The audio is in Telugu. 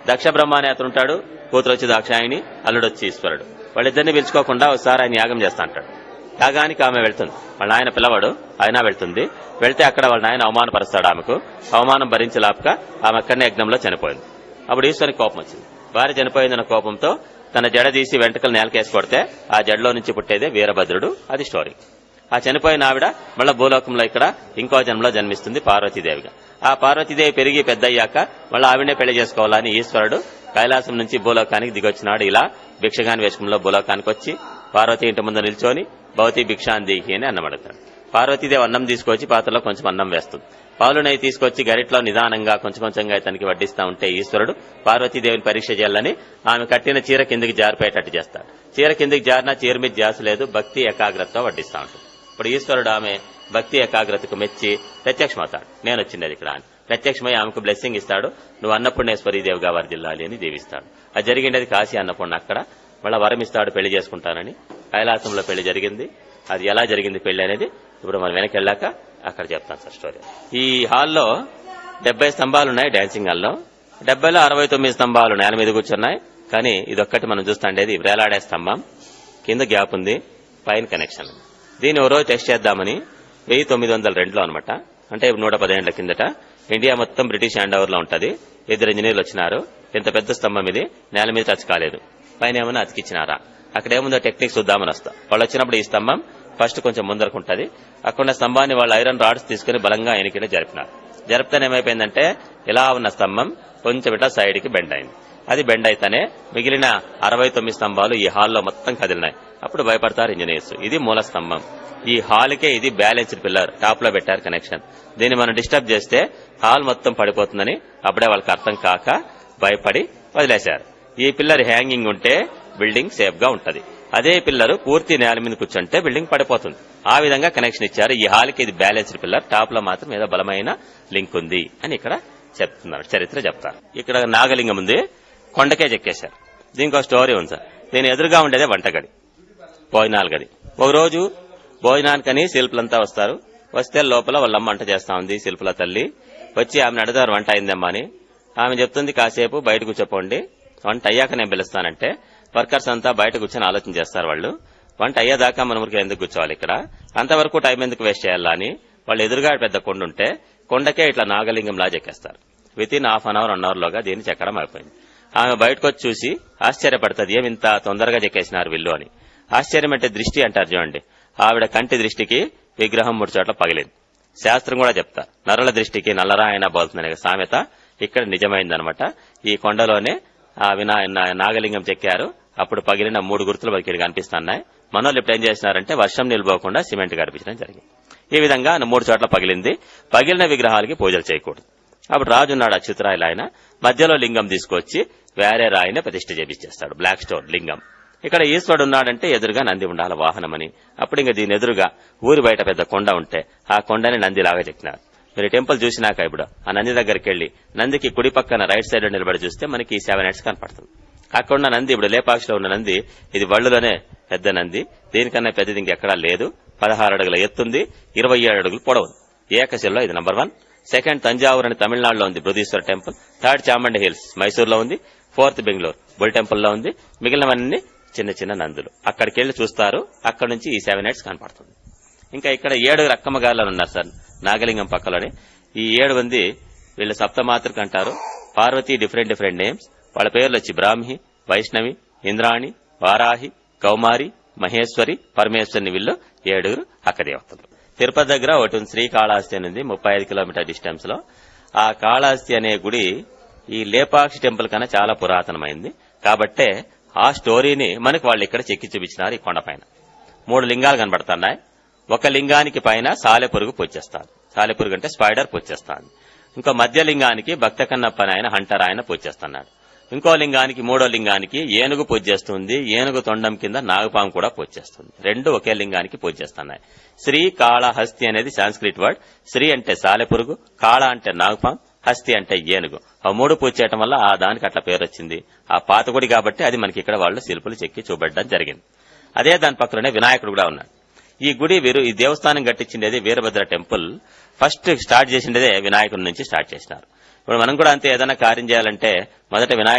దక్ష బ్రహ్మ అనే అతను ఉంటాడు కూతురు వచ్చి దాక్షాయిని అల్లుడు వచ్చి ఈశ్వరుడు వాళ్ళిద్దరిని పిలుచుకోకుండా ఒకసారి ఆయన యాగం చేస్తా అంటాడు యాగానికి ఆమె వెళ్తుంది వాళ్ళ ఆయన పిల్లవాడు ఆయన వెళ్తుంది వెళ్తే అక్కడ వాళ్ళ ఆయన అవమానపరుస్తాడు ఆమెకు అవమానం భరించలేక ఆమె అక్కడనే యజ్ఞంలో చనిపోయింది అప్పుడు ఈశ్వరికి కోపం వచ్చింది భార్య చనిపోయిందన్న కోపంతో తన జడ తీసి వెంట్రుకలు నేలకేసి కొడితే ఆ జడలో నుంచి పుట్టేదే వీరభద్రుడు అది స్టోరీ ఆ చనిపోయిన ఆవిడ మళ్ళా భూలోకంలో ఇక్కడ ఇంకో జన్మలో జన్మిస్తుంది పార్వతీదేవిగా ఆ పార్వతీదేవి పెరిగి పెద్దయ్యాక మళ్ళీ ఆవిడనే పెళ్లి చేసుకోవాలని ఈశ్వరుడు కైలాసం నుంచి భూలోకానికి దిగొచ్చినాడు ఇలా భిక్షగాని వేషంలో భూలోకానికి వచ్చి పార్వతి ఇంటి ముందు నిల్చొని భవతి భిక్షాందికి అని అన్నం అడుగుతాడు పార్వతీదేవి అన్నం తీసుకొచ్చి పాత్రలో కొంచెం అన్నం వేస్తుంది పాలు నెయ్యి తీసుకొచ్చి గరిట్లో నిదానంగా కొంచెం కొంచెంగా ఇతనికి వడ్డిస్తా ఉంటే ఈశ్వరుడు పార్వతీదేవిని పరీక్ష చేయాలని ఆమె కట్టిన చీర కిందికి జారిపోయేటట్టు చేస్తాడు చీర కిందికి జారినా చీర మీద జాస లేదు భక్తి ఏకాగ్రతతో వడ్డిస్తా ఉంటుంది ఇప్పుడు ఈశ్వరుడు ఆమె భక్తి ఏకాగ్రతకు మెచ్చి ప్రత్యక్షమవుతాడు నేను వచ్చింది ఇక్కడ అని ప్రత్యక్షమై ఆమెకు బ్లెస్సింగ్ ఇస్తాడు నువ్వు అన్నపూర్ణేశ్వరి దేవిగా వర్దిల్లాలి అని దీవిస్తాడు అది జరిగిండేది కాశీ అన్నపూర్ణ అక్కడ మళ్ళా వరం ఇస్తాడు పెళ్లి చేసుకుంటానని కైలాసంలో పెళ్లి జరిగింది అది ఎలా జరిగింది పెళ్లి అనేది ఇప్పుడు మనం వెనక్కి వెళ్ళాక అక్కడ చెప్తాను సార్ స్టోరీ ఈ హాల్లో డెబ్బై స్తంభాలు ఉన్నాయి డాన్సింగ్ హాల్లో డెబ్బైలో అరవై తొమ్మిది స్తంభాలు నేల మీద కూర్చున్నాయి కానీ ఇదొక్కటి మనం చూస్తాండేది వేలాడే స్తంభం కింద గ్యాప్ ఉంది పైన కనెక్షన్ ఉంది. దీన్ని ఓ రోజు టెస్ట్ చేద్దామని వెయ్యి తొమ్మిది వందల రెండులో అనమాట అంటే నూట పదిహేండ్ల కిందట ఇండియా మొత్తం బ్రిటిష్ హ్యాండ్ ఓవర్ లో ఉంటది ఇద్దరు ఇంజనీర్లు వచ్చినారు ఇంత పెద్ద స్తంభం ఇది నేల మీద టచ్ కాలేదు పైన ఏమన్నా అతికిచ్చినారా అక్కడ ఏముందో టెక్నిక్ చూద్దామని వస్తా వాళ్ళు వచ్చినప్పుడు ఈ స్తంభం ఫస్ట్ కొంచెం ముందరకుంటది అక్కడ స్తంభాన్ని వాళ్ళు ఐరన్ రాడ్స్ తీసుకుని బలంగా ఎనికినే జరిపినారు జరిపితే ఏమైపోయిందంటే ఇలా ఉన్న స్తంభం కొంచెం ఇట్లా సైడ్ కి బెండ్ అయింది అది బెండ్ అయితేనే మిగిలిన అరవై తొమ్మిది స్తంభాలు ఈ హాల్లో మొత్తం కదిలినాయి అప్పుడు భయపడతారు ఇంజనీర్స్ ఇది మూల స్తంభం ఈ హాల్కే ఇది బ్యాలెన్స్డ్ పిల్లర్ టాప్ లో పెట్టారు కనెక్షన్ దీన్ని మనం డిస్టర్బ్ చేస్తే హాల్ మొత్తం పడిపోతుందని అప్పుడే వాళ్ళకి అర్థం కాక భయపడి వదిలేశారు ఈ పిల్లర్ హ్యాంగింగ్ ఉంటే బిల్డింగ్ సేఫ్ గా ఉంటది అదే పిల్లర్ పూర్తి నేల మీద కూర్చుంటే బిల్డింగ్ పడిపోతుంది ఆ విధంగా కనెక్షన్ ఇచ్చారు ఈ హాల్కి ఇది బ్యాలెన్స్డ్ పిల్లర్ టాప్ లో మాత్రం ఏదో బలమైన లింక్ ఉంది అని ఇక్కడ చెప్తున్నారు చరిత్ర చెప్తారు ఇక్కడ నాగలింగం ఉంది కొండకే చెక్కేశారు దీనికి ఒక స్టోరీ ఉంది సార్ దీని ఎదురుగా ఉండేదే వంటగది భోజనాల గది ఒక రోజు భోజనానికని శిల్పులంతా వస్తారు వస్తే లోపల వాళ్ళమ్మ వంట చేస్తా ఉంది శిల్పుల తల్లి వచ్చి ఆమెను అడుగుతారు వంట అయిందమ్మా అని ఆమె చెప్తుంది కాసేపు బయట కూర్చోపోండి వంట అయ్యాక నేను పిలుస్తానంటే వర్కర్స్ అంతా బయట కూర్చొని ఆలోచన చేస్తారు వాళ్ళు వంట అయ్యేదాకా మన ఊరికి ఎందుకు కూర్చోవాలి ఇక్కడ అంతవరకు టైం ఎందుకు వేస్ట్ చేయాలా అని వాళ్ళు ఎదురుగా పెద్ద కొండ ఉంటే కొండకే ఇట్లా నాగలింగం లా చెక్కేస్తారు within half an hour one hour లోగా దీన్ని చెక్కడం అయిపోయింది ఆమె బయటకు వచ్చి చూసి ఆశ్చర్యపడుతుంది ఏమి ఇంత తొందరగా చెక్కేసినారు వీళ్ళు అని ఆశ్చర్యం అంటే దృష్టి అంటారు చూడండి ఆవిడ కంటి దృష్టికి విగ్రహం మూడు చోట్ల పగిలింది శాస్త్రం కూడా చెప్తా నరుల దృష్టికి నల్లరాయన బోల్తుందనే సామెత ఇక్కడ నిజమైందనమాట ఈ కొండలోనే ఆ వినా నా- నాగలింగం చెక్కారు అప్పుడు పగిలిన మూడు గుర్తులు మనకి ఇక్కడ కనిపిస్తున్నాయి మనోళ్ళు ఇప్పుడు ఏం చేసినారంటే వర్షం నిలిపోకుండా సిమెంట్ గడిపించడం జరిగింది ఈ విధంగా మూడు చోట్ల పగిలింది పగిలిన విగ్రహాలకి పూజలు చేయకూడదు అప్పుడు రాజు ఉన్నాడు అచ్యుతరాయలు ఆయన మధ్యలో లింగం తీసుకొచ్చి వేరే రాయిని ప్రతిష్ఠ చేపించేస్తాడు బ్లాక్ స్టోన్ లింగం ఇక్కడ ఈశ్వరుడు ఉన్నాడంటే ఎదురుగా నంది ఉండాలి వాహనమని అప్పుడు ఇంకా దీని ఎదురుగా ఊరి బయట పెద్ద కొండ ఉంటే ఆ కొండని నందిలాగా చెక్కినారు మీరు ఈ టెంపుల్ చూసినాక ఇప్పుడు ఆ నంది దగ్గరికి వెళ్లి నందికి కుడి పక్కన రైట్ సైడ్ లో నిలబడి చూస్తే మనకి ఈ సెవెన్ హెడ్స్ కనపడుతుంది అక్కడ ఉన్న నంది ఇప్పుడు లేపాక్షిలో ఉన్న నంది ఇది వళ్ళులోనే పెద్ద నంది దీనికన్నా పెద్దది ఇంకెక్కడా లేదు పదహారు అడుగుల ఎత్తుంది ఇరవై ఏడు అడుగులు పొడవు ఏకశిల్లో ఇది నంబర్ వన్ సెకండ్ తంజావూరు అని తమిళనాడులో ఉంది Brihadeeswara temple third Chamundi hills మైసూర్లో ఉంది ఫోర్త్ బెంగళూరు బుల్ టెంపుల్లో ఉంది మిగిలినవన్నీ చిన్న చిన్న నందులు అక్కడికి వెళ్లి చూస్తారు అక్కడ నుంచి ఈ సెవెన్ హెడ్స్ కనపడుతుంది ఇంకా ఇక్కడ ఏడుగురు అక్కమ్మ గారులు ఉన్నారు సార్ నాగలింగం పక్కలోనే ఈ ఏడు మంది వీళ్ళు సప్తమాతృక అంటారు పార్వతి డిఫరెంట్ డిఫరెంట్ నేమ్స్ వాళ్ళ పేర్లు వచ్చి బ్రాహ్మి వైష్ణవి ఇంద్రాణి వారాహి కౌమారి మహేశ్వరి పరమేశ్వరిని వీళ్ళు ఏడుగురు అక్కదేవతలు తిరుపతి దగ్గర ఒకటి ఉంది శ్రీకాళహస్తి అని ఉంది ముప్పై ఐదు కిలోమీటర్ డిస్టెన్స్ లో ఆ కాళహస్తి అనే గుడి ఈ లేపాక్షి టెంపుల్ కన్నా చాలా పురాతనమైంది కాబట్టే ఆ స్టోరీని మనకు వాళ్ళు ఇక్కడ చెక్కి చూపించినారు ఈ కొండపైన మూడు లింగాలు కనబడుతున్నాయి ఒక లింగానికి పైన సాలెపురుగు పొచ్చేస్తాను సాలెపురుగు అంటే స్పైడర్ పొచ్చేస్తాను ఇంకో మధ్య లింగానికి భక్త కన్నప్ప ఆయన హంటర్ ఆయన పొచ్చేస్తున్నాడు ఇంకో లింగానికి మూడో లింగానికి ఏనుగు పొచ్చేస్తుంది ఏనుగు తొండం కింద నాగపాము కూడా పొచ్చేస్తుంది రెండు ఒకే లింగానికి పొచ్చేస్తున్నాయి శ్రీ కాళహస్తి అనేది సాంస్క్రిట్ వర్డ్ శ్రీ అంటే సాలెపురుగు కాళ అంటే నాగపాం హస్తి అంటే ఏనుగు ఆ మూడు పూజ చేయటం వల్ల ఆ దానికి అట్లా పేరు వచ్చింది ఆ పాత గుడి కాబట్టి అది మనకి ఇక్కడ వాళ్ళు శిల్పులు చెక్కి చూపెట్టడం జరిగింది అదే దాని పక్కనే వినాయకుడు కూడా ఉన్నాడు ఈ గుడి వీరు ఈ దేవస్థానం కట్టించిండేది వీరభద్ర టెంపుల్ ఫస్ట్ స్టార్ట్ చేసిండేదే వినాయకుడి నుంచి స్టార్ట్ చేసినారు ఇప్పుడు మనం కూడా అంతే ఏదైనా కార్యం చేయాలంటే మొదట వినాయక